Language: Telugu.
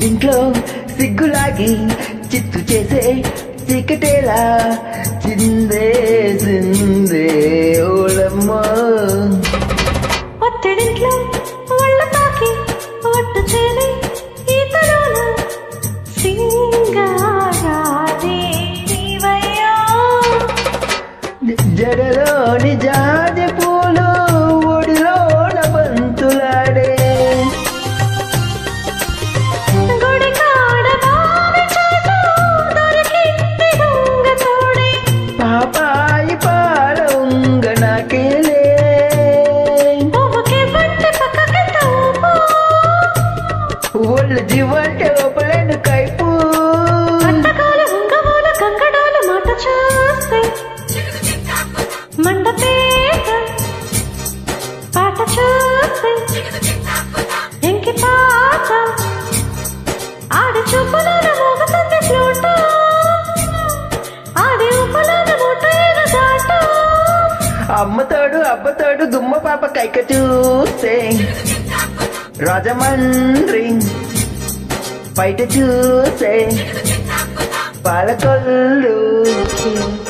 పుట్టిడింట్లో సిగ్గులాగి చిత్తు చేసే చీకటేలా చిందేసిందే ఓలమ్మ ఒత్తిడింట్లో ఒళ్ళ తాకి ఒట్టు చేరి ఈతలోన సింగారాదే నీవయ్యా జడలోని జాజి పూలు ఒడిలోన బంతులాడే గుడి కాడ బావి చోట దొరికింది దొంగ తోడే పాపాయి పాల ఉంగ నాకేలే పువ్వుకి పట్టి పక్కకి తోపు ఒళ్ళు జీవంటే ఒపలేను కైపు అంటకాల ఉంగమూల కంకణాల మాట చూస్తే మండపేట పాట చూస్తే ఇంకి పాట ఆడి చూపులోన మోగుతుంది ఫ్లూట ఆడి ఊపులోన మూట ఏదో దాట అమ్మతోడు అబ్బతోడు గుమ్మ పాప కైక చూస్తే రాజమండ్రి బయట చూసే పాలకొల్లు